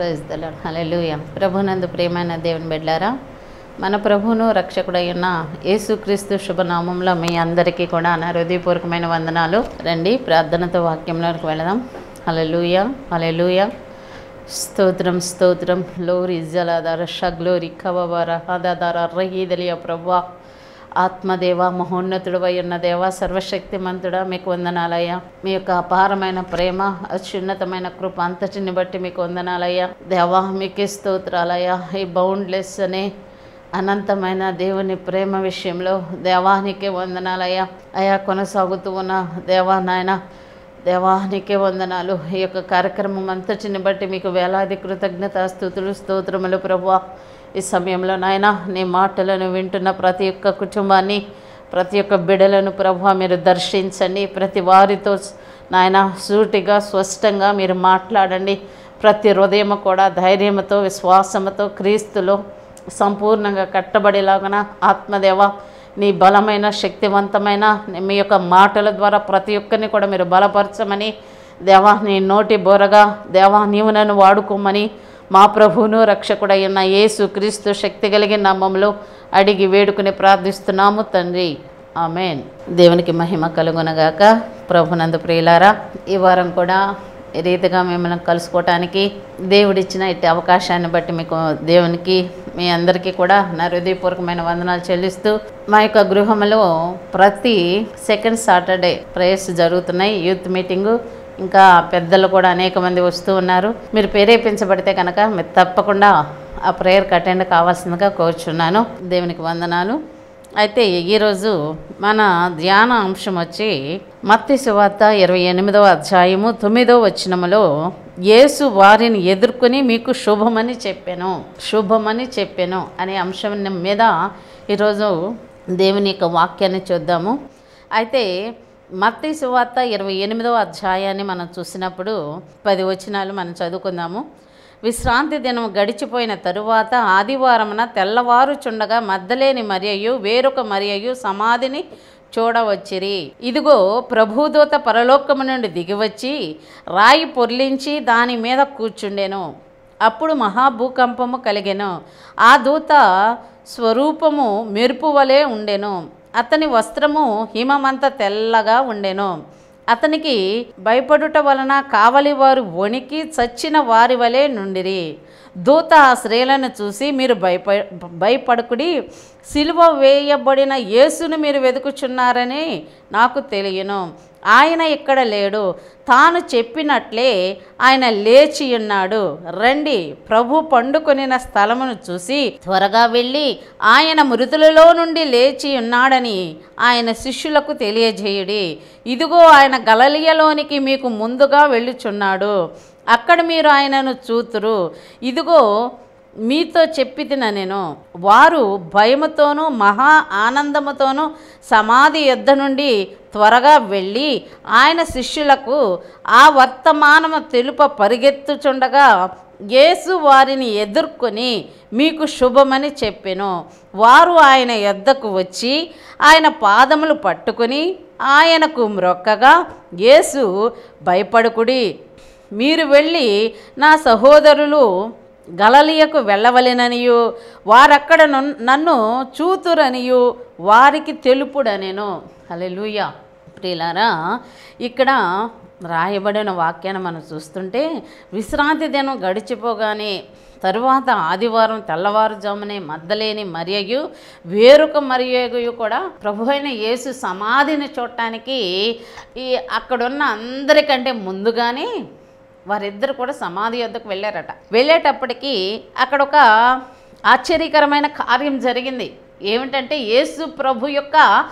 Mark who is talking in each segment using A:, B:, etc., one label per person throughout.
A: ప్రైజ్దలాడు హల్లెలూయా ప్రభునందు ప్రేమైన దేవుని బిడ్డారా మన ప్రభువును రక్షకుడైన యేసుక్రీస్తు శుభనామంలో మీ అందరికీ కూడా నా హృదయపూర్వకమైన వందనాలు రండి ప్రార్థనతో వాక్యంలోకి వెళదాం హల్లెలూయా హల్లెలూయా స్తోత్రం స్తోత్రం లోరి జలధర షగ్లోరి కవవర హదధర రహీదలియ ప్రభా ఆత్మదేవ మహోన్నతుడు ఉన్న దేవ సర్వశక్తిమంతుడా మీకు వందనాలయ్యా మీ యొక్క అపారమైన ప్రేమ అత్యున్నతమైన కృప అంతటిని బట్టి మీకు వందనాలయ్యా దేవా మీకే స్తోత్రాలయ్యా ఈ బౌండ్లెస్ అనే అనంతమైన దేవుని ప్రేమ విషయంలో దేవానికే వందనాలయ్యా అయా కొనసాగుతూ ఉన్న దేవా నాయన దేవానికే వందనాలు ఈ యొక్క కార్యక్రమం అంతటిని బట్టి మీకు వేలాది కృతజ్ఞత స్థుతులు స్తోత్రములు ప్రభువా ఈ సమయంలో నాయన నీ మాటలను వింటున్న ప్రతి ఒక్క కుటుంబాన్ని ప్రతి ఒక్క బిడలను ప్రభు మీరు దర్శించండి ప్రతి వారితో నాయన సూటిగా స్పష్టంగా మీరు మాట్లాడండి ప్రతి హృదయం కూడా ధైర్యంతో విశ్వాసంతో క్రీస్తులో సంపూర్ణంగా కట్టబడేలాగన ఆత్మదేవ నీ బలమైన శక్తివంతమైన మీ యొక్క మాటల ద్వారా ప్రతి ఒక్కరిని కూడా మీరు బలపరచమని దేవా నీ నోటి బోరగా దేవా నీవు నన్ను వాడుకోమని మా ప్రభువును రక్షకుడైన యేసు క్రీస్తు శక్తి కలిగిన నామంలో అడిగి వేడుకుని ప్రార్థిస్తున్నాము తండ్రి ఆమెన్ దేవునికి మహిమ కలుగునగాక ప్రభునందు ప్రియులారా ఈ వారం కూడా ఈ రీతిగా మిమ్మల్ని కలుసుకోవటానికి దేవుడిచ్చిన ఇట్టి అవకాశాన్ని బట్టి మీకు దేవునికి మీ అందరికీ కూడా నా హృదయపూర్వకమైన వందనాలు చెల్లిస్తూ మా యొక్క గృహంలో ప్రతి సెకండ్ సాటర్డే ప్రేయర్స్ జరుగుతున్నాయి యూత్ మీటింగు ఇంకా పెద్దలు కూడా అనేక మంది వస్తూ ఉన్నారు మీరు ప్రేరేపించబడితే కనుక మీరు తప్పకుండా ఆ ప్రేయర్కి అటెండ్ కావాల్సిందిగా కోరుచున్నాను దేవునికి వందనాలు అయితే ఈరోజు మన ధ్యాన అంశం వచ్చి మత్తి సువార్త ఇరవై ఎనిమిదవ అధ్యాయము తొమ్మిదవ వచనములో యేసు వారిని ఎదుర్కొని మీకు శుభమని చెప్పాను శుభమని చెప్పాను అనే అంశం మీద ఈరోజు దేవుని యొక్క వాక్యాన్ని చూద్దాము అయితే మత్తి సువార్త ఇరవై ఎనిమిదవ అధ్యాయాన్ని మనం చూసినప్పుడు పది వచనాలు మనం చదువుకుందాము విశ్రాంతి దినం గడిచిపోయిన తరువాత ఆదివారమున తెల్లవారుచుండగా మద్దలేని మరియయు వేరొక మరియయు సమాధిని చూడవచ్చిరి ఇదిగో ప్రభుదూత పరలోకము నుండి దిగివచ్చి రాయి పొర్లించి దాని మీద కూర్చుండెను అప్పుడు మహాభూకంపము కలిగెను ఆ దూత స్వరూపము మెరుపు వలె ఉండెను అతని వస్త్రము హిమమంత తెల్లగా ఉండెను అతనికి భయపడుట వలన కావలి వారు వణికి చచ్చిన వారి వలె నుండిరి దూత ఆ స్త్రీలను చూసి మీరు భయప భయపడకుడి సిలువ వేయబడిన యేసును మీరు వెతుకుచున్నారని నాకు తెలియను ఆయన ఇక్కడ లేడు తాను చెప్పినట్లే ఆయన లేచి ఉన్నాడు రండి ప్రభు పండుకొనిన స్థలమును చూసి త్వరగా వెళ్ళి ఆయన మృతులలో నుండి లేచి ఉన్నాడని ఆయన శిష్యులకు తెలియజేయుడి ఇదిగో ఆయన గలలియలోనికి మీకు ముందుగా వెళ్ళుచున్నాడు అక్కడ మీరు ఆయనను చూతురు ఇదిగో మీతో చెప్పిదిన నేను వారు భయముతోనూ మహా ఆనందముతోనూ సమాధి యుద్ధ నుండి త్వరగా వెళ్ళి ఆయన శిష్యులకు ఆ వర్తమానము తెలుప పరిగెత్తుచుండగా యేసు వారిని ఎదుర్కొని మీకు శుభమని చెప్పెను వారు ఆయన యొద్దకు వచ్చి ఆయన పాదములు పట్టుకుని ఆయనకు మ్రొక్కగా యేసు భయపడుకుడి మీరు వెళ్ళి నా సహోదరులు గలలియకు వెళ్ళవలెననియు వారక్కడ నున్- నన్ను చూతురనియు వారికి తెలుపుడనెను హల్లెలూయా ప్రియులారా ఇక్కడ రాయబడిన వాక్యాన్ని మనం చూస్తుంటే విశ్రాంతి దినం గడిచిపోగానే తరువాత ఆదివారం తెల్లవారుజామునే మద్దలేని మరియయు వేరొక మరియయు కూడా ప్రభు అయిన యేసు సమాధిని చూడటానికి ఈ అక్కడున్న అందరికంటే ముందుగానే వారిద్దరు కూడా సమాధి వద్దకు వెళ్ళారట వెళ్ళేటప్పటికి అక్కడ ఒక ఆశ్చర్యకరమైన కార్యం జరిగింది ఏమిటంటే యేసు ప్రభు యొక్క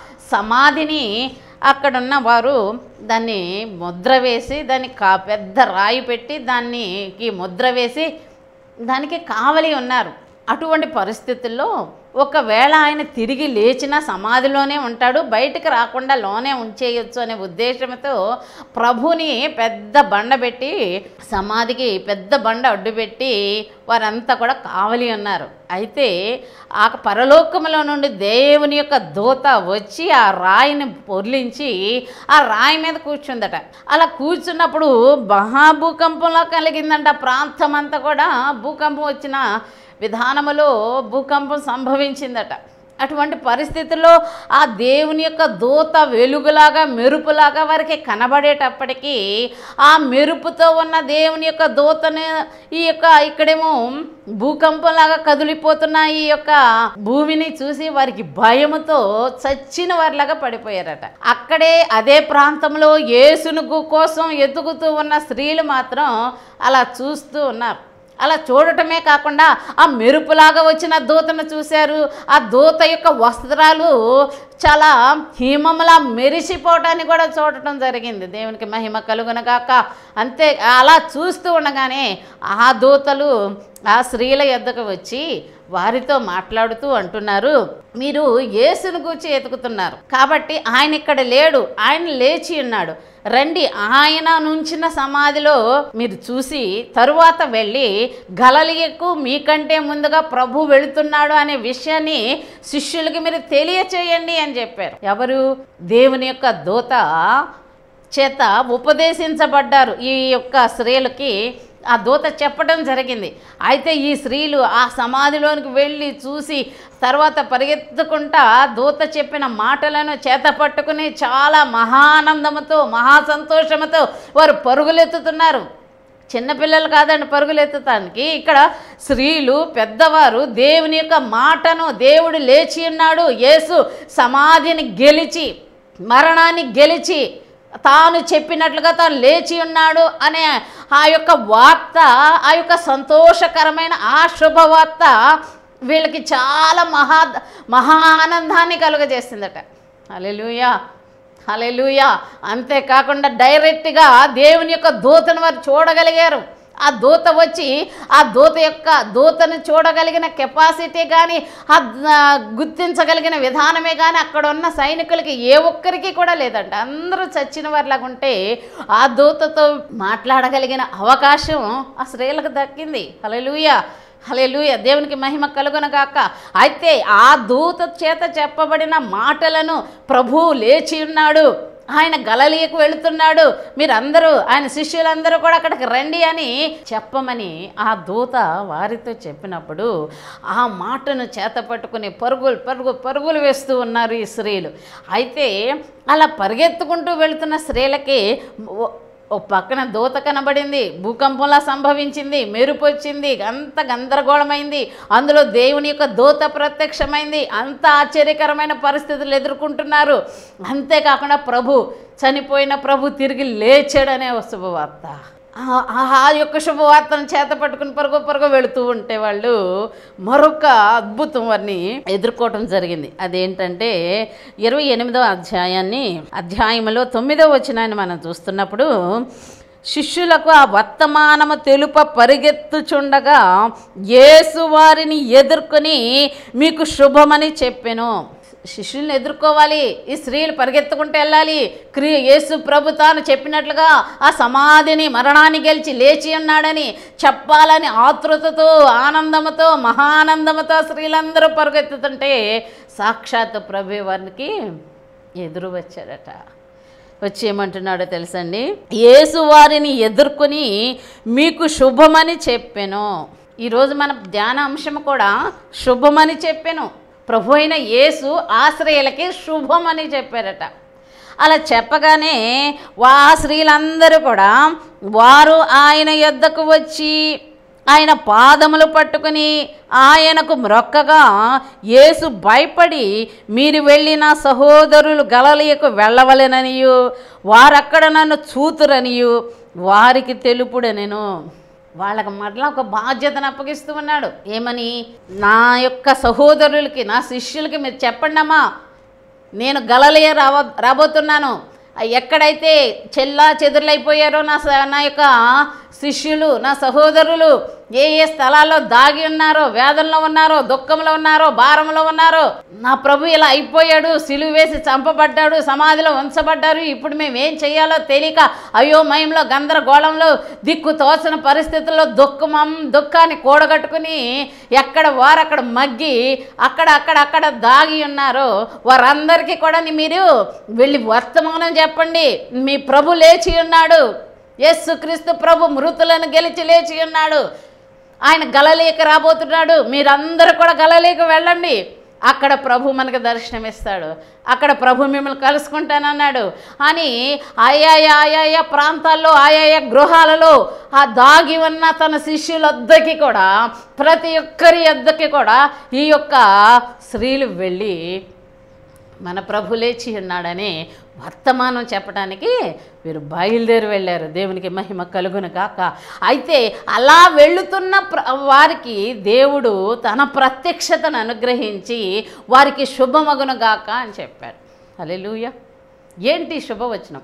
A: సమాధిని అక్కడున్న వారు దాన్ని ముద్ర వేసి దాన్ని కా పెద్ద రాయి పెట్టి దానికి ముద్ర వేసి దానికి కావలి ఉన్నారు అటువంటి పరిస్థితుల్లో ఒకవేళ ఆయన తిరిగి లేచిన సమాధిలోనే ఉంటాడు బయటికి రాకుండా లోనే ఉంచేయొచ్చు అనే ఉద్దేశంతో ప్రభుని పెద్ద బండ పెట్టి సమాధికి పెద్ద బండ అడ్డు పెట్టి వారంతా కూడా కావలి ఉన్నారు అయితే ఆ పరలోకములో నుండి దేవుని యొక్క దూత వచ్చి ఆ రాయిని పొర్లించి ఆ రాయి మీద కూర్చుందట అలా కూర్చున్నప్పుడు మహాభూకంపంలో కలిగిందంట ఆ ప్రాంతం అంతా కూడా భూకంపం వచ్చిన విధానములో భూకంపం సంభవించిందట అటువంటి పరిస్థితుల్లో ఆ దేవుని యొక్క దూత వెలుగులాగా మెరుపులాగా వారికి కనబడేటప్పటికీ ఆ మెరుపుతో ఉన్న దేవుని యొక్క దూతను ఈ యొక్క ఇక్కడేమో భూకంపంలాగా కదిలిపోతున్న ఈ యొక్క భూమిని చూసి వారికి భయముతో చచ్చిన వారిలాగా పడిపోయారట అక్కడే అదే ప్రాంతంలో యేసును గు- కోసం ఎతుకుతూ ఉన్న స్త్రీలు మాత్రం అలా చూస్తూ ఉన్నారు అలా చూడటమే కాకుండా ఆ మెరుపులాగా వచ్చిన దూతను చూశారు ఆ దూత యొక్క వస్త్రాలు చాలా హిమములా మెరిసిపోవటాన్ని కూడా చూడటం జరిగింది దేవునికి మహిమ కలుగునగాక అంతే అలా చూస్తూ ఉండగానే ఆ దూతలు ఆ స్త్రీల యొద్దకు వచ్చి వారితో మాట్లాడుతూ అంటున్నారు మీరు యేసును గూర్చి ఎతుకుతున్నారు కాబట్టి ఆయన ఇక్కడ లేడు ఆయన లేచి ఉన్నాడు రండి ఆయన నుంచిన సమాధిలో మీరు చూసి తరువాత వెళ్ళి గలలియకు మీకంటే ముందుగా ప్రభు వెళుతున్నాడు అనే విషయాన్ని శిష్యులకి మీరు తెలియచేయండి అని చెప్పారు ఎవరు దేవుని యొక్క దూత చేత ఉపదేశించబడ్డారు ఈ యొక్క స్త్రీలకి ఆ దూత చెప్పడం జరిగింది అయితే ఈ స్త్రీలు ఆ సమాధిలోనికి వెళ్ళి చూసి తర్వాత పరిగెత్తుకుంటా దూత చెప్పిన మాటలను చేత పట్టుకుని చాలా మహానందముతో మహా సంతోషముతో వారు పరుగులెత్తుతున్నారు చిన్నపిల్లలు కాదండి పరుగులెత్తటానికి ఇక్కడ స్త్రీలు పెద్దవారు దేవుని యొక్క మాటను దేవుడు లేచి ఉన్నాడు యేసు సమాధిని గెలిచి మరణాన్ని గెలిచి తాను చెప్పినట్లుగా తాను లేచి ఉన్నాడు అనే ఆ యొక్క వార్త ఆ యొక్క సంతోషకరమైన ఆ శుభవార్త వీళ్ళకి చాలా మహా మహా ఆనందాన్ని కలుగజేసిందట అలెలుయా హలెలుయా అంతేకాకుండా డైరెక్ట్గా దేవుని యొక్క దూతను వారు చూడగలిగారు ఆ దూత వచ్చి ఆ దూత యొక్క దూతను చూడగలిగిన కెపాసిటీ కానీ ఆ ఆ గుర్తించగలిగిన విధానమే కానీ అక్కడ ఉన్న సైనికులకి ఏ ఒక్కరికి కూడా లేదంట అందరూ చచ్చిన వారిలాగా ఉంటే ఆ దూతతో మాట్లాడగలిగిన అవకాశం ఆ స్త్రీలకు దక్కింది హలెలుయా హల్లెలూయ దేవునికి మహిమ కలుగునగాక అయితే ఆ దూత చేత చెప్పబడిన మాటలను ప్రభువు లేచి ఉన్నాడు ఆయన గలలియకు వెళుతున్నాడు మీరందరూ ఆయన శిష్యులందరూ కూడా అక్కడికి రండి అని చెప్పమని ఆ దూత వారితో చెప్పినప్పుడు ఆ మాటను చేత పట్టుకుని పరుగులు పరుగు పరుగులు వేస్తూ ఉన్నారు ఈ స్త్రీలు అయితే అలా పరిగెత్తుకుంటూ వెళుతున్న స్త్రీలకి ఓ- ఓ పక్కన దూత కనబడింది భూకంపంలా సంభవించింది మెరుపు వచ్చింది అంత గందరగోళమైంది అందులో దేవుని యొక్క దూత ప్రత్యక్షమైంది అంత ఆశ్చర్యకరమైన పరిస్థితులు ఎదుర్కొంటున్నారు అంతేకాకుండా ప్రభు చనిపోయిన ప్రభు తిరిగి లేచాడనే ఓ శుభవార్త ఆ- ఆ- ఆ యొక్క శుభవార్తను చేత పట్టుకుని పరుగు పరుగు వెళుతూ ఉంటే వాళ్ళు మరొక అద్భుతం వారిని ఎదుర్కోవటం జరిగింది అదేంటంటే ఇరవై ఎనిమిదవ అధ్యాయాన్ని అధ్యాయంలో తొమ్మిదవ వచనాన్ని మనం చూస్తున్నప్పుడు శిష్యులకు ఆ వర్తమానము తెలుప పరిగెత్తుచుండగా యేసు వారిని ఎదుర్కొని మీకు శుభమని చెప్పెను శిష్యుల్ని ఎదుర్కోవాలి ఈ స్త్రీలు పరిగెత్తుకుంటూ వెళ్ళాలి క్రీ యేసు ప్రభు తాను చెప్పినట్లుగా ఆ సమాధిని మరణాన్ని గెలిచి లేచి ఉన్నాడని చెప్పాలని ఆతృతతో ఆనందముతో మహానందముతో స్త్రీలందరూ పరిగెత్తుతుంటే సాక్షాత్ ప్రభు వారికి ఎదురు వచ్చాడట వచ్చి ఏమంటున్నాడో తెలుసండి యేసు వారిని ఎదుర్కొని మీకు శుభమని చెప్పాను ఈరోజు మన ధ్యాన అంశం కూడా శుభమని చెప్పాను ప్రభు అయిన యేసు ఆశ్రయులకి శుభమని చెప్పారట అలా చెప్పగానే వా స్త్రీలందరూ కూడా వారు ఆయన యొద్దకు వచ్చి ఆయన పాదములు పట్టుకుని ఆయనకు మ్రొక్కగా యేసు భయపడి మీరు వెళ్ళి నా సహోదరులు గలలియకు వెళ్ళవలెననియు వారక్కడ నన్ను చూతురనియు వారికి తెలుపుడనెను వాళ్ళకి మరలా ఒక బాధ్యతను అప్పగిస్తూ ఉన్నాడు ఏమని నా యొక్క సహోదరులకి నా శిష్యులకి మీరు చెప్పండమ్మా నేను గలలియ రావ రాబోతున్నాను ఆ ఎక్కడైతే చెల్లా చెదురులైపోయారో నా స- నా యొక్క శిష్యులు నా సహోదరులు ఏ ఏ స్థలాల్లో దాగి ఉన్నారో వేదనలో ఉన్నారో దుఃఖంలో ఉన్నారో భారంలో ఉన్నారో నా ప్రభు ఇలా అయిపోయాడు సిలువ వేసి చంపబడ్డాడు సమాధిలో ఉంచబడ్డారు ఇప్పుడు మేము ఏం చేయాలో తెలియక అయోమయంలో గందరగోళంలో దిక్కు తోచని పరిస్థితుల్లో దుఃఖమం దుఃఖాన్ని కూడగట్టుకుని ఎక్కడ వారక్కడ మగ్గి అక్కడ అక్కడ అక్కడ దాగి ఉన్నారో వారందరికీ కూడా మీరు వెళ్ళి వర్తమానం చెప్పండి మీ ప్రభు లేచి ఉన్నాడు యేసుక్రీస్తు ప్రభు మృతులను గెలిచి లేచి ఉన్నాడు ఆయన గలలేక రాబోతున్నాడు మీరందరూ కూడా గలలేక వెళ్ళండి అక్కడ ప్రభు మనకు దర్శనమిస్తాడు అక్కడ ప్రభు మిమ్మల్ని కలుసుకుంటానన్నాడు అని ఆయాయ ఆయాయ ప్రాంతాల్లో ఆయాయ గృహాలలో ఆ దాగి ఉన్న తన శిష్యులొద్దకి కూడా ప్రతి ఒక్కరి వద్దకి కూడా ఈ యొక్క స్త్రీలు వెళ్ళి మన ప్రభు లేచి ఉన్నాడని వర్తమానం చెప్పడానికి వీరు బయలుదేరి వెళ్ళారు దేవునికి మహిమ కలుగును కాక అయితే అలా వెళుతున్న ప్ర వారికి దేవుడు తన ప్రత్యక్షతను అనుగ్రహించి వారికి శుభమగును గాక అని చెప్పాడు హల్లెలూయా ఏంటి శుభవచనం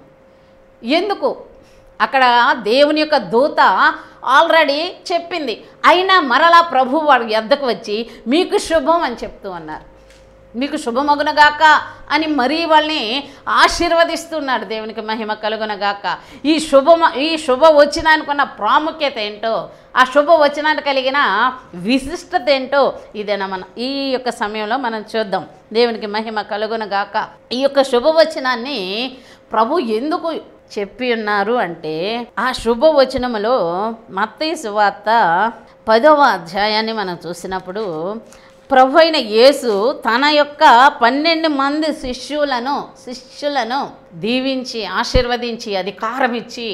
A: ఎందుకు అక్కడ దేవుని యొక్క దూత ఆల్రెడీ చెప్పింది అయినా మరలా ప్రభు వాడి ఎద్దకు వచ్చి మీకు శుభం అని చెప్తూ ఉన్నారు మీకు శుభమగునగాక అని మరీ వాళ్ళని ఆశీర్వదిస్తున్నాడు దేవునికి మహిమ కలుగునగాక ఈ శుభమ ఈ శుభ వచనానికి ఉన్న ప్రాముఖ్యత ఏంటో ఆ శుభ వచనానికి కలిగిన విశిష్టత ఏంటో ఇదేనా మన ఈ యొక్క సమయంలో మనం చూద్దాం దేవునికి మహిమ కలుగునగాక ఈ యొక్క శుభవచనాన్ని ప్రభు ఎందుకు చెప్పి ఉన్నారు అంటే ఆ శుభవచనములో మత్తయి సువార్త పదవ అధ్యాయాన్ని మనం చూసినప్పుడు ప్రభు అయిన యేసు తన యొక్క పన్నెండు మంది శిష్యులను శిష్యులను దీవించి ఆశీర్వదించి అధికారం ఇచ్చి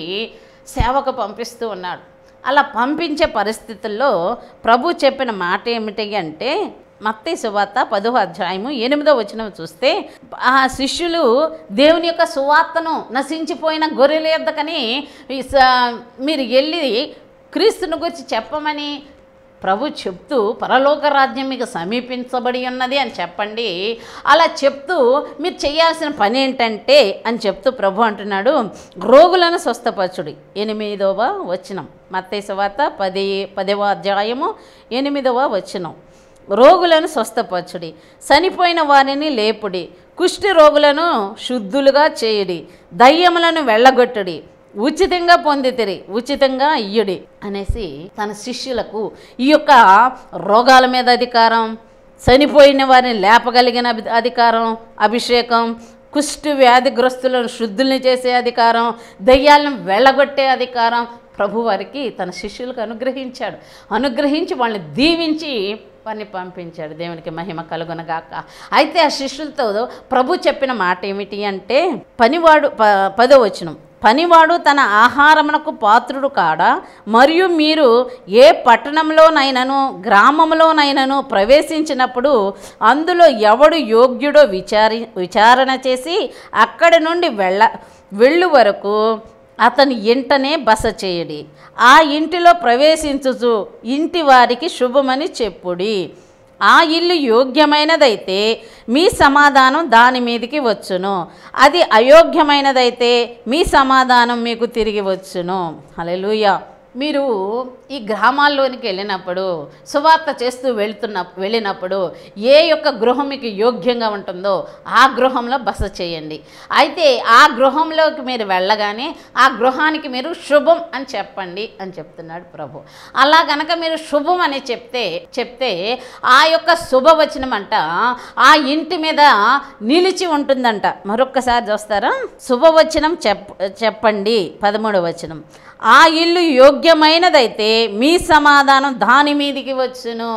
A: సేవకు పంపిస్తూ ఉన్నాడు అలా పంపించే పరిస్థితుల్లో ప్రభు చెప్పిన మాట ఏమిటి అంటే మత్తి సువార్త పదో అధ్యాయము ఎనిమిదో వచనం చూస్తే ఆ శిష్యులు దేవుని యొక్క సువార్తను నశించిపోయిన గొర్రెల యొద్దకని ఈ స- మీరు వెళ్ళి క్రీస్తుని గురించి చెప్పమని ప్రభు చెప్తూ పరలోక రాజ్యం మీకు సమీపించబడి ఉన్నది అని చెప్పండి అలా చెప్తూ మీరు చేయాల్సిన పని ఏంటంటే అని చెప్తూ ప్రభు అంటున్నాడు రోగులను స్వస్థపరచుడి ఎనిమిదవ వచనం మత్తయి వార్త పది పదవ అధ్యాయము ఎనిమిదవ వచనం రోగులను స్వస్థపరచుడి చనిపోయిన వారిని లేపుడి కుష్టి రోగులను శుద్ధులుగా చేయుడి దయ్యములను వెళ్ళగొట్టుడి ఉచితంగా పొందితిరి ఉచితంగా ఇయ్యుడి అనేసి తన శిష్యులకు ఈ యొక్క రోగాల మీద అధికారం చనిపోయిన వారిని లేపగలిగిన అభి- అధికారం అభిషేకం కుష్టి వ్యాధిగ్రస్తులను శుద్ధుల్ని చేసే అధికారం దయ్యాలను వెళ్ళగొట్టే అధికారం ప్రభు వారికి తన శిష్యులకు అనుగ్రహించాడు అనుగ్రహించి వాళ్ళని దీవించి వారిని పంపించాడు దేవునికి మహిమ కలుగునగాక అయితే ఆ శిష్యులతో ప్రభు చెప్పిన మాట ఏమిటి అంటే పనివాడు ప పదో వచనం పనివాడు తన ఆహారమునకు పాత్రుడు కాడా మరియు మీరు ఏ పట్టణంలోనైనను గ్రామంలోనైనను ప్రవేశించినప్పుడు అందులో ఎవడు యోగ్యుడో విచారి విచారణ చేసి అక్కడి నుండి వెళ్ళ వెళ్ళు వరకు అతని ఇంటనే బస చేయడి ఆ ఇంటిలో ప్రవేశించుచు ఇంటి వారికి శుభమని చెప్పుడి ఆ ఇల్లు యోగ్యమైనదైతే మీ సమాధానం దాని మీదకి వచ్చును అది అయోగ్యమైనదైతే మీ సమాధానం మీకు తిరిగి వచ్చును హల్లెలూయా మీరు ఈ గ్రామాల్లోనికి వెళ్ళినప్పుడు సువార్త చేస్తూ వెళ్తున్న వెళ్ళినప్పుడు ఏ యొక్క గృహం మీకు యోగ్యంగా ఉంటుందో ఆ గృహంలో బస చేయండి అయితే ఆ గృహంలోకి మీరు వెళ్ళగానే ఆ గృహానికి మీరు శుభం అని చెప్పండి అని చెప్తున్నాడు ప్రభు అలా గనక మీరు శుభం అని చెప్తే చెప్తే ఆ యొక్క శుభవచనం అంట ఆ ఇంటి మీద నిలిచి ఉంటుందంట మరొక్కసారి చూస్తారా శుభవచనం చెప్ చెప్పండి పదమూడవ వచనం ఆ ఇల్లు యోగ్యమైనదైతే మీ సమాధానం దాని మీదికి వచ్చును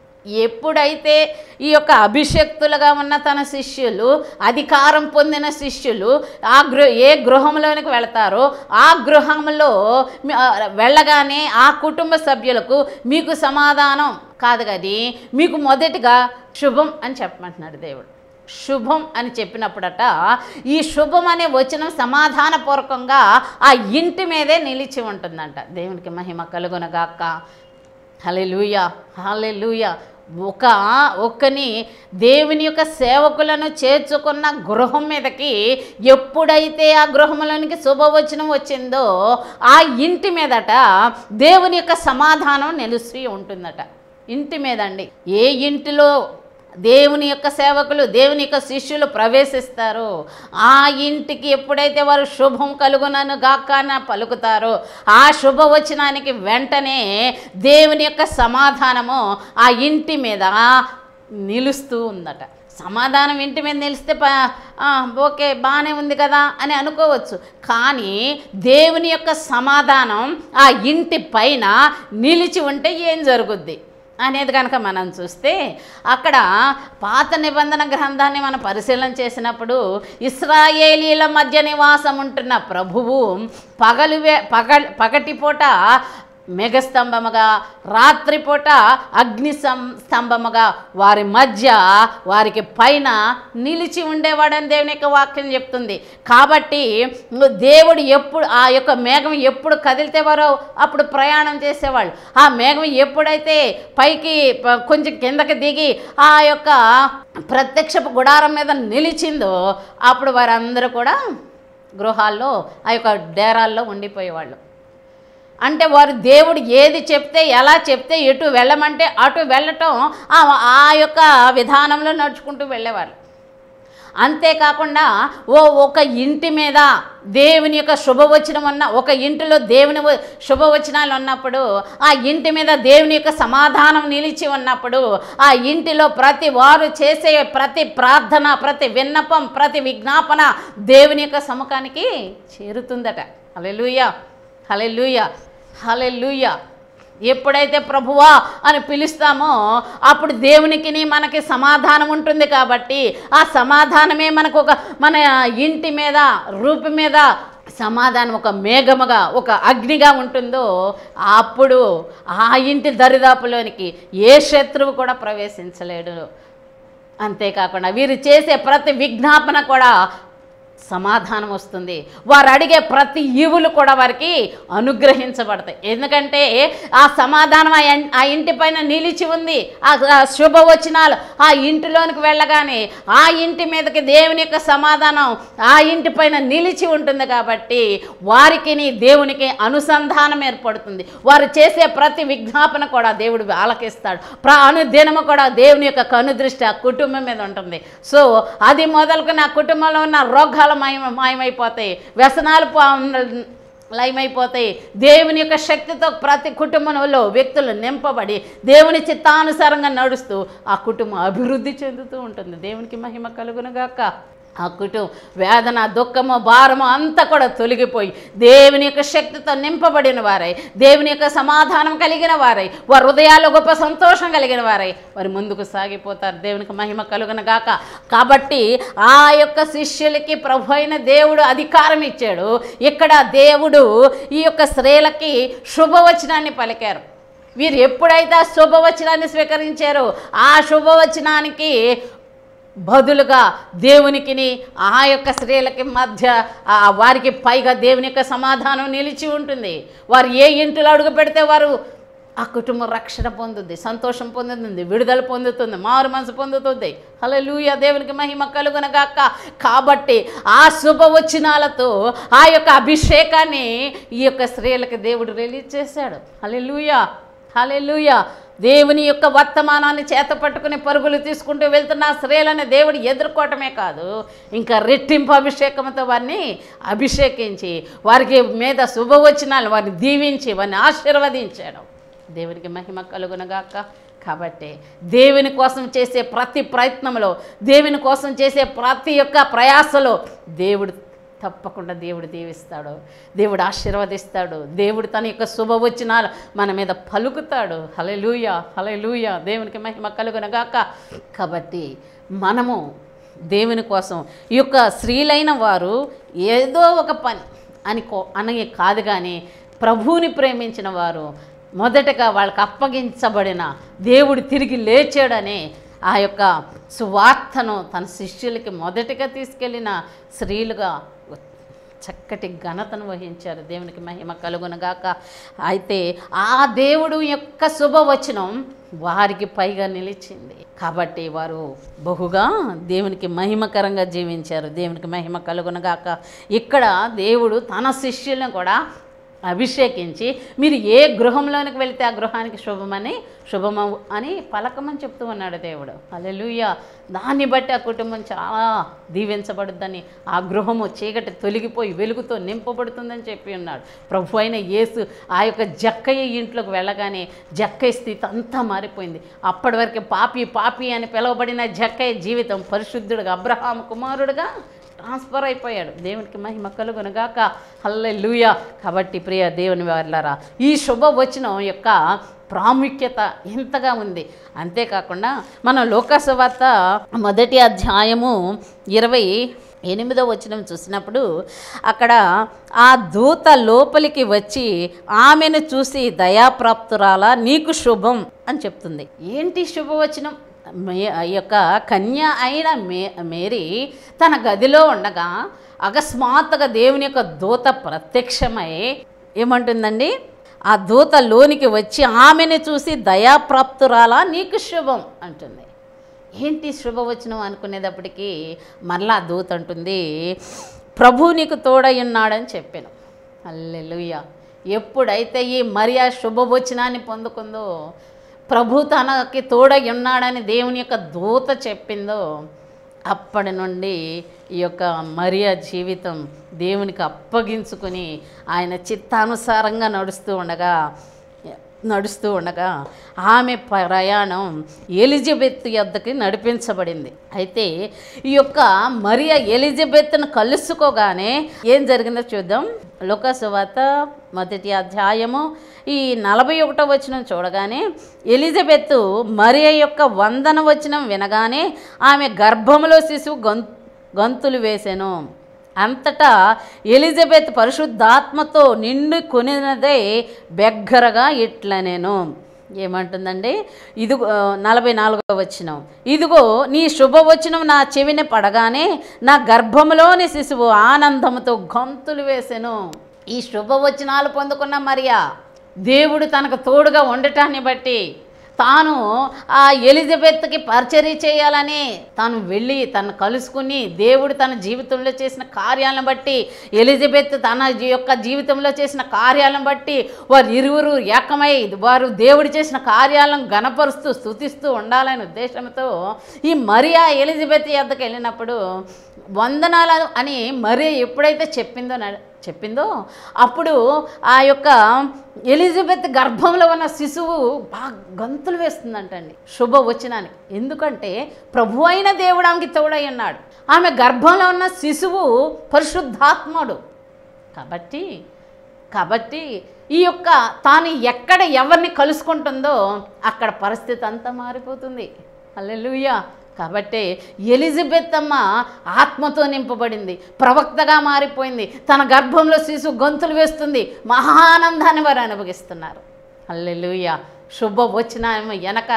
A: ఎప్పుడైతే ఈ యొక్క అభిషక్తులుగా ఉన్న తన శిష్యులు అధికారం పొందిన శిష్యులు ఆ గృహ ఏ గృహంలోనికి వెళతారో ఆ గృహంలో మీ- ఆ, వెళ్ళగానే ఆ కుటుంబ సభ్యులకు మీకు సమాధానం కాదు కానీ మీకు మొదటిగా శుభం అని చెప్పమంటున్నాడు దేవుడు శుభం అని చెప్పినప్పుడట ఈ శుభం అనే వచనం సమాధానపూర్వకంగా ఆ ఇంటి మీదే నిలిచి ఉంటుందంట దేవునికి మహిమ కలుగునగాక హలెలూయ హలెలూయ ఒక ఒక్కని దేవుని యొక్క సేవకులను చేర్చుకున్న గృహం మీదకి ఎప్పుడైతే ఆ గృహంలోనికి శుభవచనం వచ్చిందో ఆ ఇంటి మీదట దేవుని యొక్క సమాధానం నిలిచి ఉంటుందట ఇంటి మీద అండి ఏ ఇంటిలో దేవుని యొక్క సేవకులు దేవుని యొక్క శిష్యులు ప్రవేశిస్తారు ఆ ఇంటికి ఎప్పుడైతే వారు శుభం కలుగునను గాకాన పలుకుతారో ఆ శుభవచనానికి వెంటనే దేవుని యొక్క సమాధానము ఆ ఇంటి మీద నిలుస్తూ ఉందట సమాధానం ఇంటి మీద నిలిస్తే ప ఆ, ఓకే బాగానే ఉంది కదా అని అనుకోవచ్చు కానీ దేవుని యొక్క సమాధానం ఆ ఇంటి పైన నిలిచి ఉంటే ఏం జరుగుద్ది అనేది కనుక మనం చూస్తే అక్కడ పాత నిబంధన గ్రంథాన్ని మనం పరిశీలన చేసినప్పుడు ఇస్రాయేలీల మధ్య నివాసం ఉంటున్న ప్రభువు పగలు వే- పగ పగటిపూట మెఘస్తంభముగా రాత్రిపూట అగ్ని సం స్తంభముగా వారి మధ్య వారికి పైన నిలిచి ఉండేవాడని దేవుని యొక్క వాక్యం చెప్తుంది కాబట్టి దేవుడు ఎప్పుడు ఆ యొక్క మేఘం ఎప్పుడు కదిలితే వారో అప్పుడు ప్రయాణం చేసేవాళ్ళు ఆ మేఘం ఎప్పుడైతే పైకి ప- కొంచెం కిందకి దిగి ఆ యొక్క ప్రత్యక్షపు గుడారం మీద నిలిచిందో అప్పుడు వారందరూ కూడా గృహాల్లో ఆ యొక్క డేరాల్లో ఉండిపోయేవాళ్ళు అంటే వారు దేవుడు ఏది చెప్తే ఎలా చెప్తే ఎటు వెళ్ళమంటే అటు వెళ్ళటం ఆ ఆ యొక్క విధానంలో నడుచుకుంటూ వెళ్ళేవాళ్ళు అంతేకాకుండా ఓ ఒక ఇంటి మీద దేవుని యొక్క శుభవచనం ఉన్న ఒక ఇంటిలో దేవుని వ- శుభవచనాలు ఉన్నప్పుడు ఆ ఇంటి మీద దేవుని యొక్క సమాధానం నిలిచి ఉన్నప్పుడు ఆ ఇంటిలో ప్రతి వారు చేసే ప్రతి ప్రార్థన ప్రతి విన్నపం ప్రతి విజ్ఞాపన దేవుని యొక్క సముఖానికి చేరుతుందట హలెలూయ హలెలూయ హలెలూయ ఎప్పుడైతే ప్రభువా అని పిలుస్తామో అప్పుడు దేవునికి మనకి సమాధానం ఉంటుంది కాబట్టి ఆ సమాధానమే మనకు ఒక మన ఇంటి మీద రూపు మీద సమాధానం ఒక మేఘముగా ఒక అగ్నిగా ఉంటుందో అప్పుడు ఆ ఇంటి దరిదాపులోనికి ఏ శత్రువు కూడా ప్రవేశించలేడు అంతేకాకుండా వీరు చేసే ప్రతి విజ్ఞాపన కూడా సమాధానం వస్తుంది వారు అడిగే ప్రతి ఈవులు కూడా వారికి అనుగ్రహించబడతాయి ఎందుకంటే ఆ సమాధానం ఆ ఇన్- ఆ ఇంటి పైన నిలిచి ఉంది ఆ ఆ శుభవచనాలు ఆ ఇంటిలోనికి వెళ్ళగానే ఆ ఇంటి మీదకి దేవుని యొక్క సమాధానం ఆ ఇంటి పైన నిలిచి ఉంటుంది కాబట్టి వారికి దేవునికి అనుసంధానం ఏర్పడుతుంది వారు చేసే ప్రతి విజ్ఞాపన కూడా దేవుడు ఆలకిస్తాడు ప్ర అనుదినము కూడా దేవుని యొక్క కనుదృష్టి ఆ కుటుంబం మీద ఉంటుంది సో అది మొదలుకొని ఆ కుటుంబంలో ఉన్న రోగాలు మాయ మాయమైపోతాయి వ్యసనాలు పో- లయమైపోతాయి దేవుని యొక్క శక్తితో ప్రతి కుటుంబంలో వ్యక్తులు నింపబడి దేవుని చిత్తానుసారంగా నడుస్తూ ఆ కుటుంబం అభివృద్ధి చెందుతూ ఉంటుంది దేవునికి మహిమ కలుగునుగాక ఆ కుటుంబం వేదన దుఃఖము భారము అంతా కూడా తొలగిపోయి దేవుని యొక్క శక్తితో నింపబడిన వారై దేవుని యొక్క సమాధానం కలిగిన వారై వారి హృదయాల్లో గొప్ప సంతోషం కలిగిన వారై వారి ముందుకు సాగిపోతారు దేవునికి మహిమ కలుగున గాక కాబట్టి ఆ యొక్క శిష్యులకి ప్రభు అయిన దేవుడు అధికారం ఇచ్చాడు ఇక్కడ దేవుడు ఈ యొక్క స్త్రీలకి శుభవచనాన్ని పలికారు వీరు ఎప్పుడైతే ఆ శుభవచనాన్ని స్వీకరించారో ఆ శుభవచనానికి బదులుగా దేవునికిని ఆ యొక్క స్త్రీలకి మధ్య ఆ వారికి పైగా దేవుని యొక్క సమాధానం నిలిచి ఉంటుంది వారు ఏ ఇంటిలో అడుగు పెడితే వారు ఆ కుటుంబం రక్షణ పొందుద్ది సంతోషం పొందుతుంది విడుదల పొందుతుంది మారు మనసు పొందుతుంది హల్లెలూయా దేవునికి మహిమ కలుగునగాక కాబట్టి ఆ శుభవచనాలతో ఆ యొక్క అభిషేకాన్ని ఈ యొక్క స్త్రీలకి దేవుడు రిలీజ్ చేశాడు హల్లెలూయా హల్లెలూయా దేవుని యొక్క వర్తమానాన్ని చేత పట్టుకుని పరుగులు తీసుకుంటూ వెళ్తున్న ఆ స్త్రీలను దేవుడు ఎదుర్కోవటమే కాదు ఇంకా రెట్టింపు అభిషేకంతో వారిని అభిషేకించి వారికి మీద శుభవచనాలు వారిని దీవించి వారిని ఆశీర్వదించాడు దేవునికి మహిమ కలుగునగాక కాబట్టి దేవుని కోసం చేసే ప్రతి ప్రయత్నంలో దేవుని కోసం చేసే ప్రతి ఒక్క ప్రయాసలో దేవుడు తప్పకుండా దేవుడు దీవిస్తాడు దేవుడు ఆశీర్వదిస్తాడు దేవుడు తన యొక్క శుభవచనాలు మన మీద పలుకుతాడు హలెలూయ హలెలూయ దేవునికి మహిమ కలుగునగాక కాబట్టి మనము దేవుని కోసం ఈ యొక్క స్త్రీలైన వారు ఏదో ఒక పని అని కో అని కాదు కానీ ప్రభువుని ప్రేమించిన వారు మొదటగా వాళ్ళకి అప్పగించబడిన దేవుడు తిరిగి లేచాడని ఆ యొక్క సువార్తను తన శిష్యులకి మొదటగా తీసుకెళ్ళిన స్త్రీలుగా చక్కటి ఘనతను వహించారు దేవునికి మహిమ కలుగునగాక అయితే ఆ దేవుడు యొక్క శుభవచనం వారికి పైగా నిలిచింది కాబట్టి వారు బహుగా దేవునికి మహిమకరంగా జీవించారు దేవునికి మహిమ కలుగునగాక ఇక్కడ దేవుడు తన శిష్యులను కూడా అభిషేకించి మీరు ఏ గృహంలోనికి వెళితే ఆ గృహానికి శుభమని శుభమవు అని పలకమని చెప్తూ ఉన్నాడు దేవుడు అలెలుయ్య దాన్ని బట్టి ఆ కుటుంబం చాలా దీవించబడుద్దని ఆ గృహము చీకటి తొలగిపోయి వెలుగుతో నింపబడుతుందని చెప్పి ఉన్నాడు ప్రభు అయిన యేసు ఆ యొక్క జక్కయ్య ఇంట్లోకి వెళ్ళగానే జక్కయ్య స్థితి అంతా మారిపోయింది అప్పటి వరకు పాపి పాపి అని పిలువబడిన జక్కయ్య జీవితం పరిశుద్ధుడుగా అబ్రహాం కుమారుడుగా ట్రాన్స్ఫర్ అయిపోయాడు దేవునికి మహిమ కలుగునుగాక హల్లే లూయా కాబట్టి ప్రియ దేవుని వారులారా ఈ శుభవచనం యొక్క ప్రాముఖ్యత ఎంతగా ఉంది అంతేకాకుండా మనం లోకసవార్త మొదటి అధ్యాయము ఇరవై ఎనిమిదో వచనం చూసినప్పుడు అక్కడ ఆ దూత లోపలికి వచ్చి ఆమెను చూసి దయాప్రాప్తురాలా నీకు శుభం అని చెప్తుంది ఏంటి శుభవచనం మే ఈ యొక్క కన్య అయిన మే మేరీ తన గదిలో ఉండగా అకస్మాత్తుగా దేవుని యొక్క దూత ప్రత్యక్షమై ఏమంటుందండి ఆ దూత లోనికి వచ్చి ఆమెను చూసి దయాప్రాప్తురాలా నీకు శుభం అంటుంది ఏంటి శుభవచనం అనుకునేటప్పటికీ మరలా ఆ దూత అంటుంది ప్రభు నీకు తోడై ఉన్నాడని చెప్పాను అల్లెలుయ్య ఎప్పుడైతే ఈ మరియా శుభవచనాన్ని పొందుకుందో ప్రభు తనకి తోడై ఉన్నాడని దేవుని యొక్క దూత చెప్పిందో అప్పటి నుండి ఈ యొక్క మరియా జీవితం దేవునికి అప్పగించుకుని ఆయన చిత్తానుసారంగా నడుస్తూ ఉండగా నడుస్తూ ఉండగా ఆమె ప్రయాణం ఎలిజబెత్ యొద్దకి నడిపించబడింది అయితే ఈ యొక్క మరియా ఎలిజబెత్ను కలుసుకోగానే ఏం జరిగిందో చూద్దాం లోకసువాత మొదటి అధ్యాయము ఈ నలభై ఒకటో వచనం చూడగానే ఎలిజబెత్ మరియ యొక్క వందన వచనం వినగానే ఆమె గర్భంలో శిశువు గొం గంతులు వేసెను అంతటా ఎలిజబెత్ పరిశుద్ధాత్మతో నిండు కొనినదే బెగ్గరగా ఇట్ల నేను ఏమంటుందండి ఇదిగో నలభై నాలుగో వచనం ఇదిగో నీ శుభవచనం నా చెవిని పడగానే నా గర్భంలోని శిశువు ఆనందంతో గంతులు వేసెను ఈ శుభవచనాలు పొందుకున్న మరియా దేవుడు తనకు తోడుగా ఉండటాన్ని బట్టి తాను ఆ ఎలిజబెత్కి పరిచర్య చేయాలని తాను వెళ్ళి తను కలుసుకుని దేవుడు తన జీవితంలో చేసిన కార్యాలను బట్టి ఎలిజబెత్ తన జీ- యొక్క జీవితంలో చేసిన కార్యాలను బట్టి వారు ఇరువురు ఏకమై వారు దేవుడు చేసిన కార్యాలను గణపరుస్తూ స్థుతిస్తూ ఉండాలనే ఉద్దేశంతో ఈ మరియా ఎలిజబెత్ యొద్దకు వెళ్ళినప్పుడు వందనాలు అని మరి ఎప్పుడైతే చెప్పిందో న- చెప్పిందో అప్పుడు ఆ యొక్క ఎలిజబెత్ గర్భంలో ఉన్న శిశువు బాగా గంతులు వేస్తుందంటండి శుభవచనానికి ఎందుకంటే ప్రభు అయిన దేవుడు ఆమెకి తోడై ఉన్నాడు ఆమె గర్భంలో ఉన్న శిశువు పరిశుద్ధాత్ముడు కాబట్టి కాబట్టి ఈ యొక్క తాను ఎక్కడ ఎవరిని కలుసుకుంటుందో అక్కడ పరిస్థితి అంతా మారిపోతుంది అల్లెలుయ్యా కాబట్టి ఎలిజబెత్ అమ్మ ఆత్మతో నింపబడింది ప్రవక్తగా మారిపోయింది తన గర్భంలో శిశు గొంతులు వేస్తుంది మహానందాన్ని వారు అనుభవిస్తున్నారు అల్లెలుయ్య శుభవచనం వెనక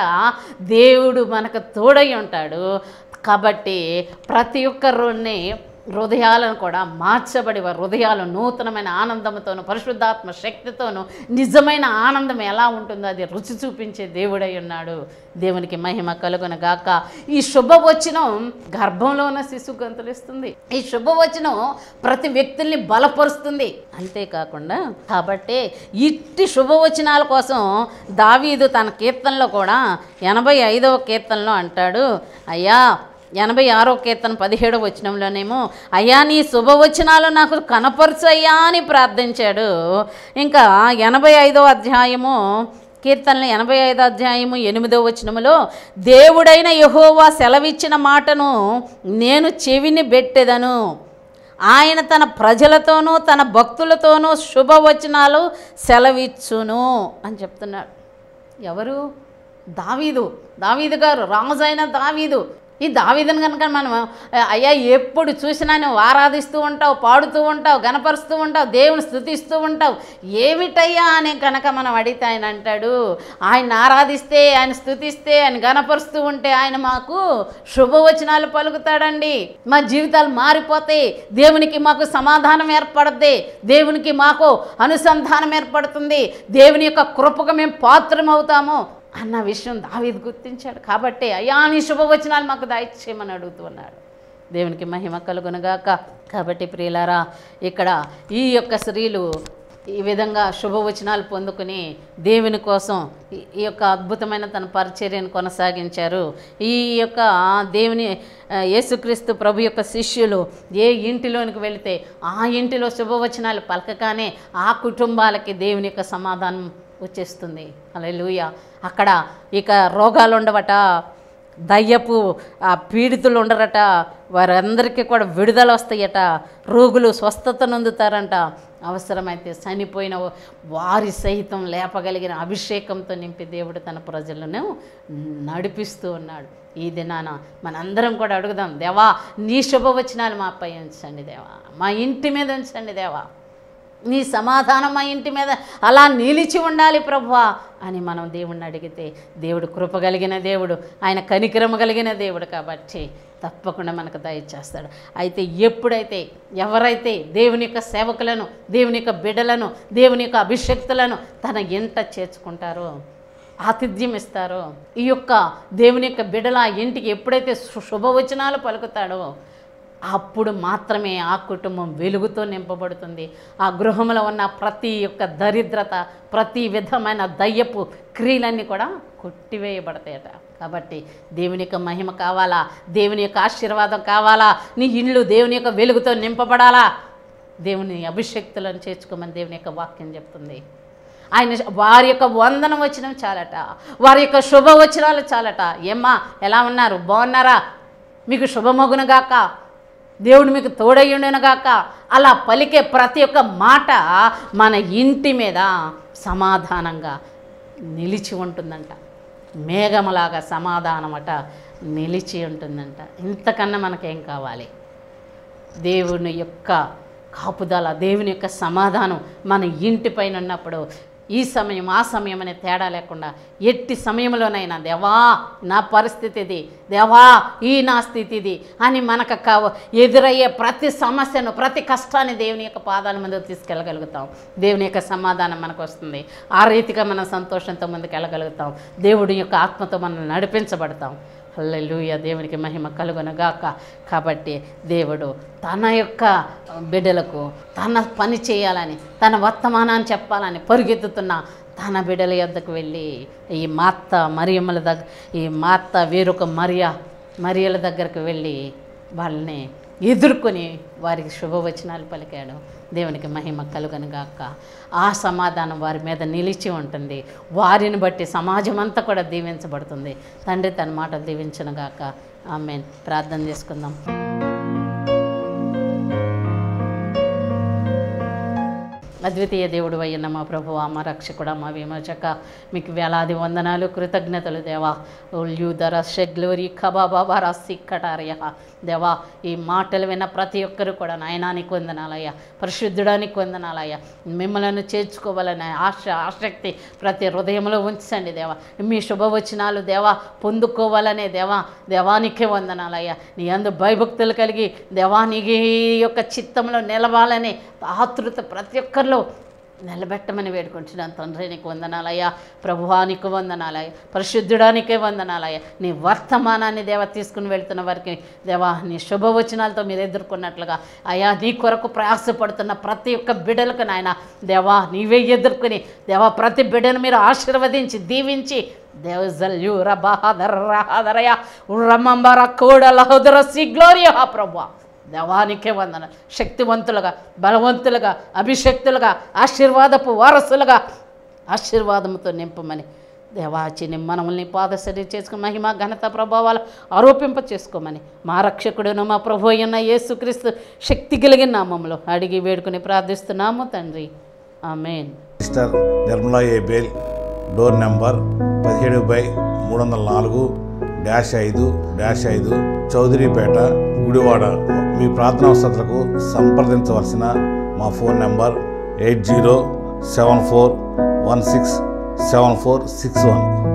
A: దేవుడు మనకు తోడై ఉంటాడు కాబట్టి ప్రతి ఒక్కరిని హృదయాలను కూడా మార్చబడి వారి హృదయాలు నూతనమైన ఆనందంతోను పరిశుద్ధాత్మ శక్తితోను నిజమైన ఆనందం ఎలా ఉంటుందో అది రుచి చూపించే దేవుడై ఉన్నాడు దేవునికి మహిమ కలుగున గాక ఈ శుభవచనం గర్భంలో ఉన్న శిశు గంతులిస్తుంది ఈ శుభవచనం ప్రతి వ్యక్తుల్ని బలపరుస్తుంది అంతేకాకుండా కాబట్టి ఇట్టి శుభవచనాల కోసం దావీదు తన కీర్తనలో కూడా ఎనభై ఐదవ కీర్తనలో అంటాడు అయ్యా ఎనభై ఆరో కీర్తన పదిహేడవ వచనంలోనేమో అయ్యా నీ శుభవచనాలు నాకు కనపరచయ్యా అని ప్రార్థించాడు ఇంకా ఎనభై ఐదో అధ్యాయము కీర్తనలు ఎనభై ఐదో అధ్యాయము ఎనిమిదో వచనములో దేవుడైన యహోవా సెలవిచ్చిన మాటను నేను చెవిని బెట్టెదను ఆయన తన ప్రజలతోనూ తన భక్తులతోనూ శుభవచనాలు సెలవిచ్చును అని చెప్తున్నాడు ఎవరు దావీదు దావీదు గారు రాజైన దావీదు ఈ దావిదను కనుక మనం అయ్యా ఎప్పుడు చూసినా నువ్వు ఆరాధిస్తూ ఉంటావు పాడుతూ ఉంటావు గనపరుస్తూ ఉంటావు దేవుని స్థుతిస్తూ ఉంటావు ఏమిటయ్యా అని కనుక మనం అడిగితే ఆయన అంటాడు ఆయన ఆరాధిస్తే ఆయన స్థుతిస్తే ఆయన గనపరుస్తూ ఉంటే ఆయన మాకు శుభవచనాలు పలుకుతాడండి మా జీవితాలు మారిపోతాయి దేవునికి మాకు సమాధానం ఏర్పడుద్ది దేవునికి మాకు అనుసంధానం ఏర్పడుతుంది దేవుని యొక్క కృపకు మేము పాత్రమవుతాము అన్న విషయం దావీదు గుర్తించాడు కాబట్టి అయ్యా నీ శుభవచనాలు మాకు దాయిచ్చేయమని అడుగుతున్నాడు దేవునికి మహిమ కలుగునుగాక కాబట్టి ప్రియులారా ఇక్కడ ఈ యొక్క స్త్రీలు ఈ విధంగా శుభవచనాలు పొందుకుని దేవుని కోసం ఈ- ఈ యొక్క అద్భుతమైన తన పరిచర్యను కొనసాగించారు ఈ యొక్క దేవుని ఆ, యేసుక్రీస్తు ప్రభు యొక్క శిష్యులు ఏ ఇంటిలోనికి వెళితే ఆ ఇంటిలో శుభవచనాలు పలకగానే ఆ కుటుంబాలకి దేవుని యొక్క సమాధానం వచ్చేస్తుంది అలెలుయ అక్కడ ఇక రోగాలు ఉండవట దయ్యపు ఆ పీడితులు ఉండరట వారందరికీ కూడా విడుదల వస్తాయట రోగులు స్వస్థత నొందుతారంట అవసరమైతే చనిపోయిన వారి సహితం లేపగలిగిన అభిషేకంతో నింపి దేవుడు తన ప్రజలను నడిపిస్తూ ఉన్నాడు ఈ దినాన మనందరం కూడా అడుగుదాం దేవా నీ శుభవచనాలు మాపై ఉంచండి దేవా మా ఇంటి మీద ఉంచండి దేవా నీ సమాధానం మా ఇంటి మీద అలా నిలిచి ఉండాలి ప్రభువా అని మనం దేవుణ్ణి అడిగితే దేవుడు కృప కలిగిన దేవుడు ఆయన కనికరమ కలిగిన దేవుడు కాబట్టి తప్పకుండా మనకు దయచేస్తాడు అయితే ఎప్పుడైతే ఎవరైతే దేవుని యొక్క సేవకులను దేవుని యొక్క బిడ్డలను దేవుని యొక్క అభిషక్తులను తన ఎంట చేర్చుకుంటారో ఆతిథ్యం ఇస్తారో ఈ యొక్క దేవుని యొక్క బిడ్డల ఆ ఇంటికి ఎప్పుడైతే శు- శుభవచనాలు పలుకుతాడో అప్పుడు మాత్రమే ఆ కుటుంబం వెలుగుతో నింపబడుతుంది ఆ గృహంలో ఉన్న ప్రతి ఒక్క దరిద్రత ప్రతి విధమైన దయ్యపు క్రియలన్నీ కూడా కొట్టివేయబడతాయట కాబట్టి దేవుని యొక్క మహిమ కావాలా దేవుని యొక్క ఆశీర్వాదం కావాలా నీ ఇల్లు దేవుని యొక్క వెలుగుతో నింపబడాలా దేవుని అభిషక్తులను చేర్చుకోమని దేవుని యొక్క వాక్యం చెప్తుంది ఆయన వారి యొక్క వందనం వచ్చినం చాలట వారి యొక్క శుభవచనాలు చాలట ఏమ్మా ఎలా ఉన్నారు బాగున్నారా మీకు శుభమగునుగాక దేవుడు మీకు తోడయ్యుండునుగాక అలా పలికే ప్రతి ఒక్క మాట మన ఇంటి మీద సమాధానంగా నిలిచి ఉంటుందంట మేఘములాగా సమాధానమట నిలిచి ఉంటుందంట ఇంతకన్నా మనకేం కావాలి దేవుని యొక్క కాపుదల దేవుని యొక్క సమాధానం మన ఇంటిపైన ఉన్నప్పుడు ఈ సమయం ఆ సమయం అనే తేడా లేకుండా ఎట్టి సమయంలోనైనా దేవా నా పరిస్థితి ఇది దేవా ఈ నా స్థితి ఇది అని మనకు కావ ఎదురయ్యే ప్రతి సమస్యను ప్రతి కష్టాన్ని దేవుని యొక్క పాదాల మీద తీసుకెళ్ళగలుగుతాం దేవుని యొక్క సమాధానం మనకు వస్తుంది ఆ రీతిగా మనం సంతోషంతో ముందుకు వెళ్ళగలుగుతాం దేవుడి యొక్క ఆత్మతో మనం నడిపించబడతాం హల్లెలూయ దేవునికి మహిమ కలుగునగాక కాబట్టి దేవుడు తన యొక్క బిడ్డలకు తన పని చేయాలని తన వర్తమానాన్ని చెప్పాలని పరుగెత్తుతున్న తన బిడ్డల యొద్దకు వెళ్ళి ఈ మాత్త మరియమ్మల దగ్గర ఈ మాత్త వేరొక మరియ మరియల దగ్గరకు వెళ్ళి వాళ్ళని ఎదుర్కొని వారికి శుభవచనాలు పలికాడు దేవునికి మహిమ కలుగనుగాక ఆ సమాధానం వారి మీద నిలిచి ఉంటుంది వారిని బట్టి సమాజం అంతా కూడా దీవించబడుతుంది తండ్రి తన మాటలు దీవించనుగాక ఆమె ప్రార్థన చేసుకుందాం అద్వితీయ దేవుడు అయ్యన్న మా ప్రభు మా రక్షకుడ మా విమోచక మీకు వేలాది వందనాలు కృతజ్ఞతలు దేవా ఉల్యూధర షెగ్లూరి ఖబాబాబా రాసి కటారయ దేవా ఈ మాటలు విన్న ప్రతి ఒక్కరు కూడా నాయనానికి వందనాలయ్య పరిశుద్ధుడానికి వందనాలయ్య మిమ్మల్ని చేర్చుకోవాలనే ఆశ ఆసక్తి ప్రతి హృదయంలో ఉంచండి దేవా మీ శుభవచనాలు దేవా పొందుకోవాలనే దేవా దేవానికే వందనాలయ్య నీ అందు భయభక్తులు కలిగి దేవానికి యొక్క చిత్తంలో నిలవాలని ఆతృత ప్రతి ఒక్కరిలో నిలబెట్టమని వేడుకుంటున్నాను తండ్రి నీకు వందనాలయ్యా ప్రభువానికి వందనాలయ్య పరిశుద్ధుడానికే వందనాలయ్య నీ వర్తమానాన్ని దేవ తీసుకుని వెళ్తున్న వారికి దేవా నీ శుభవచనాలతో మీరు ఎదుర్కొన్నట్లుగా అయ్యా నీ కొరకు ప్రయాసపడుతున్న ప్రతి ఒక్క బిడ్డలకు నాయన దేవా నీవే ఎదుర్కొని దేవా ప్రతి బిడ్డను మీరు ఆశీర్వదించి దీవించి దేవజల్యు రబాదర రహాదరయ రమంబర కోడలహోదర సి గ్లోరియా ప్రభా దేవానికే వందన శక్తివంతులుగా బలవంతులుగా అభిషక్తులుగా ఆశీర్వాదపు వారసులుగా ఆశీర్వాదంతో నింపమని దేవాచిని మనల్ని పాదసరి చేసుకుని మహిమ ఘనత ప్రభావాలు ఆరోపింప చేసుకోమని మా రక్షకుడును మా ప్రభు అయిన యేసుక్రీస్తు శక్తి కలిగిన నామంలో అడిగి వేడుకుని ప్రార్థిస్తున్నాము తండ్రి amen
B: mister Nirmala Abel door number పదిహేడు బై మూడు వందల నాలుగు డాష్ ఐదు డాష్ ఐదు చౌదరిపేట గుడివాడ మీ ప్రార్థనా వసతులకు సంప్రదించవలసిన మా phone number eight zero seven four one six seven four six one